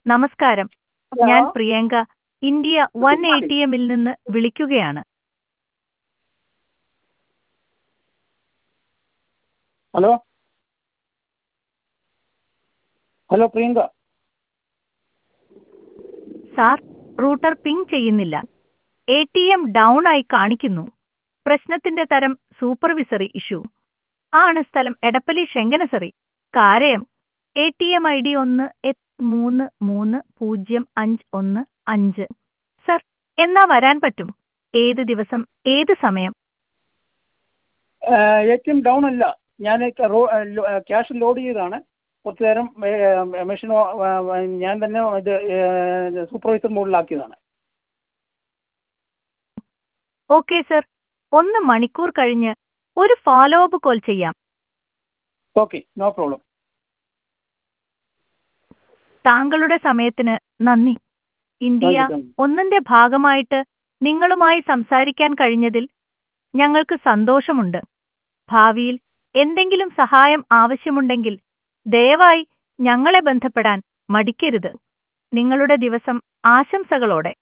നമസ്കാരം ഞാൻ Priyanka India one A T എമ്മിൽ നിന്ന് വിളിക്കുകയാണ് hello hello Priyanka sir router ping ചെയ്യുന്നില്ല എ ടി എം ഡൗൺ ആയി കാണിക്കുന്നു പ്രശ്നത്തിന്റെ തരം സൂപ്പർവിസറി ഇഷ്യൂ ആണ് സ്ഥലം എടപ്പലി ശെങ്കനസറി കാരയം A T M I D ഒന്ന് എട്ട് മൂന്ന് മൂന്ന് പൂജ്യം അഞ്ച് ഒന്ന് അഞ്ച് സർ എന്നാ വരാൻ പറ്റും ഏത് ദിവസം ഏത് സമയം എ ടി എം ഡൗൺ അല്ല ഞാൻ ക്യാഷ് ലോഡ് ചെയ്തതാണ് കുറച്ച് നേരം മെഷീൻ ഞാൻ തന്നെ ഇത് സൂപ്പർവൈസർ മോഡിലാക്കിയതാണ് ഓക്കെ സർ ഒന്ന് മണിക്കൂർ കഴിഞ്ഞ് ഒരു ഫോളോ അപ്പ് കോൾ ചെയ്യാം ഓക്കെ നോ പ്രോബ്ലം താങ്കളുടെ സമയത്തിന് നന്ദി ഇന്ത്യ ഒന്നിന്റെ ഭാഗമായിട്ട് നിങ്ങളുമായി സംസാരിക്കാൻ കഴിഞ്ഞതിൽ ഞങ്ങൾക്ക് സന്തോഷമുണ്ട് ഭാവിയിൽ എന്തെങ്കിലും സഹായം ആവശ്യമുണ്ടെങ്കിൽ ദയവായി ഞങ്ങളെ ബന്ധപ്പെടാൻ മടിക്കരുത് നിങ്ങളുടെ ദിവസം ആശംസകളോടെ